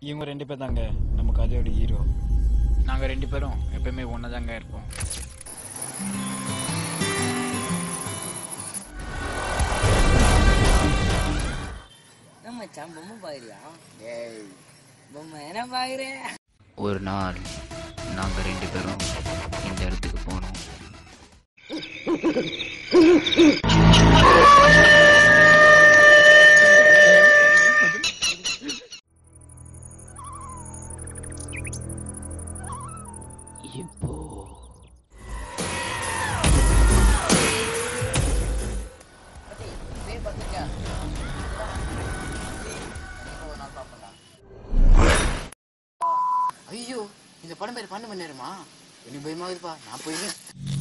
இவங்க ரெண்டு பேர் தாங்க நம்ம கதையோட ஹீரோ நாங்க ரெண்டு பேரும் எப்பயுமே ஒன்னா தாங்க இருப்போம் என்ன மச்சான் பொம்மை பாக்குறியா ஏய் பொம்மை என்ன பாக்குற ஒரு நாள் நாங்க ரெண்டு பேரும் இந்த இடத்துக்கு போனோம் இப்போ பேர் பார்த்துருக்கியா ஐயோ இந்த படம் பேர் பண்ண மணி நேரமா எனக்கு பயமா இருக்குப்பா நான் போயிருக்கேன்